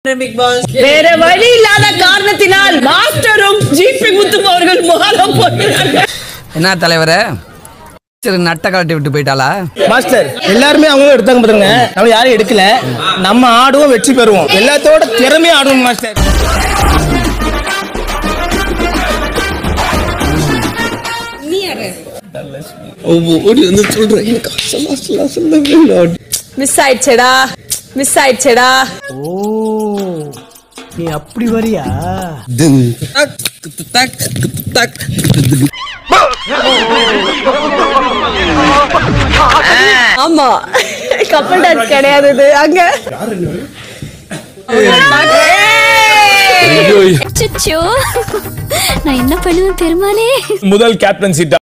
big pass வேற வழி இல்லாத காரணத்தினால் மாஸ்டரும் ஜிபி முத்தும் அவர்கள் மாற போகிறார்கள் என்ன தலைவரே சரி நட்டை கழட்டி விட்டு போயிட்டாளா மாஸ்டர் எல்லாருமே அவங்க எடுத்தாங்க பாத்துருங்க நம்ம யாரும் எடுக்கல நம்ம ஆடுவோம் வெற்றி பெறுவோம் எல்லாத்தோட திறமையா ஆடுவோம் மாஸ்டர் ஓடி வந்து சொல்றேன் எனக்கு சொல்ல சொல்ல சொல்ல மிஸ் ஆயிடுச்சேடா மிஸ் ஆயிடுச்சேடா நீ அப்படி வரியா ஆமா கப்பல் டான்ஸ் கிடையாது இது அங்க அச்சச்சோ நான் என்ன பண்ணுவேன் பெருமாளே முதல் கேப்டன்சி